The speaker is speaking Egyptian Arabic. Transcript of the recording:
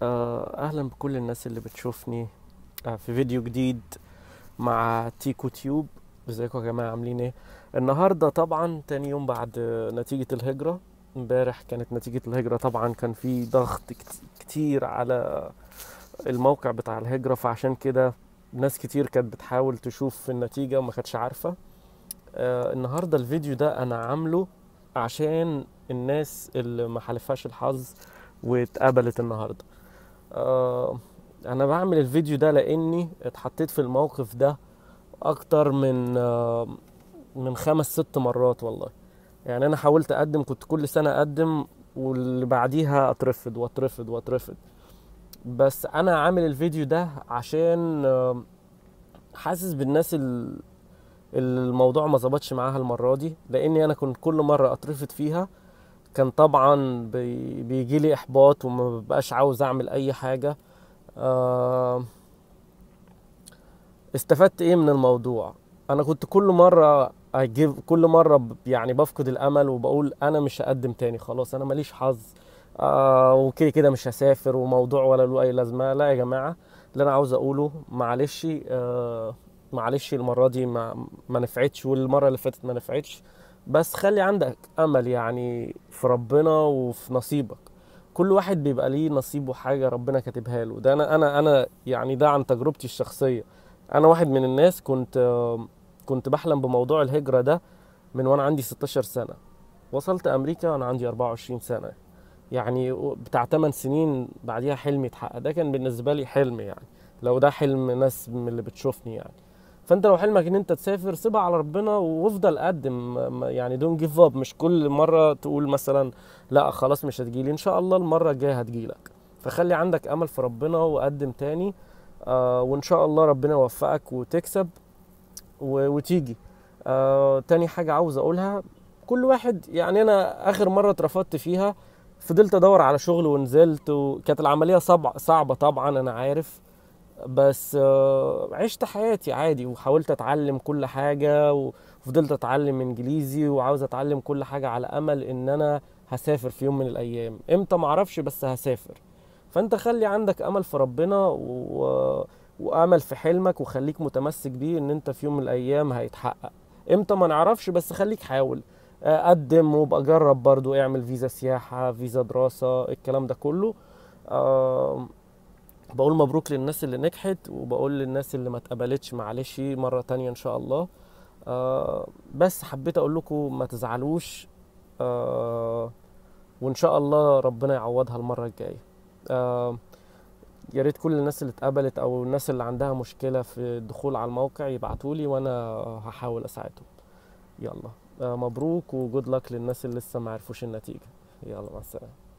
آه، اهلا بكل الناس اللي بتشوفني آه، في فيديو جديد مع تيكو تيوب ازيكم يا جماعه عاملين ايه النهارده طبعا تاني يوم بعد نتيجه الهجره امبارح كانت نتيجه الهجره طبعا كان في ضغط كت- كتير على الموقع بتاع الهجره فعشان كده ناس كتير كانت بتحاول تشوف النتيجه وما كانتش عارفه آه، النهارده الفيديو ده انا عامله عشان الناس اللي ما حالفهاش الحظ واتقبلت النهارده آه، انا بعمل الفيديو ده لاني اتحطيت في الموقف ده اكتر من آه، من خمس ست مرات والله يعني انا حاولت اقدم كنت كل سنه اقدم واللي بعديها اترفض واترفض واترفض بس انا عامل الفيديو ده عشان آه، حاسس بالناس ال- اللي الموضوع ما ظبطش معاها المره دي لاني انا كنت كل مره اترفض فيها كان طبعا بي بيجي لي احباط وما ببقاش عاوز اعمل اي حاجه آه، استفدت ايه من الموضوع انا كنت كل مره اجيب كل مره ب- يعني بفقد الامل وبقول انا مش هقدم تاني خلاص انا ماليش حظ آه وكده كده مش هسافر وموضوع ولا له اي لازمه لا يا جماعه اللي انا عاوز اقوله معلش آه معلش المره دي ما ما نفعتش والمره اللي فاتت ما نفعتش بس خلي عندك امل يعني في ربنا وفي نصيبك كل واحد بيبقى ليه نصيبه حاجه ربنا كاتبها له ده انا انا انا يعني ده عن تجربتي الشخصيه انا واحد من الناس كنت آه، كنت بحلم بموضوع الهجره ده من وانا عندي 16 سنه وصلت امريكا وانا عندي 24 سنه يعني بتاع 8 سنين بعديها حلمي اتحقق ده كان بالنسبه لي حلم يعني لو ده حلم ناس من اللي بتشوفني يعني فانت لو حلمك ان انت تسافر سيبها على ربنا وافضل قدم ما- ما- يعني دون جيف اب مش كل مره تقول مثلا لا خلاص مش هتجيلي ان شاء الله المره الجايه هتجيلك فخلي عندك امل في ربنا وقدم تاني آه وان شاء الله ربنا يوفقك وتكسب و- وتيجي آه تاني حاجه عاوز اقولها كل واحد يعني انا اخر مره اترفضت فيها فضلت ادور على شغل ونزلت وكانت العمليه صعبه صعبه طبعا انا عارف بس آه، عشت حياتي عادي وحاولت اتعلم كل حاجه وفضلت اتعلم انجليزي وعاوز اتعلم كل حاجه على امل ان انا هسافر في يوم من الايام امتى معرفش بس هسافر فانت خلي عندك امل في ربنا و... وامل في حلمك وخليك متمسك بيه ان انت في يوم من الايام هيتحقق امتى ما نعرفش بس خليك حاول آه، قدم وبقى جرب برضو اعمل فيزا سياحة فيزا دراسة الكلام ده كله آه، بقول مبروك للناس اللي نجحت وبقول للناس اللي ما اتقبلتش معلش مرة تانية ان شاء الله آه، بس حبيت اقول لكم ما تزعلوش آه، وان شاء الله ربنا يعوضها المرة الجاية آه، يا ريت كل الناس اللي اتقبلت او الناس اللي عندها مشكلة في الدخول على الموقع يبعتولي وانا هحاول اساعدهم يلا آه، مبروك وجود لك للناس اللي لسه ما عرفوش النتيجة يلا مع السلامة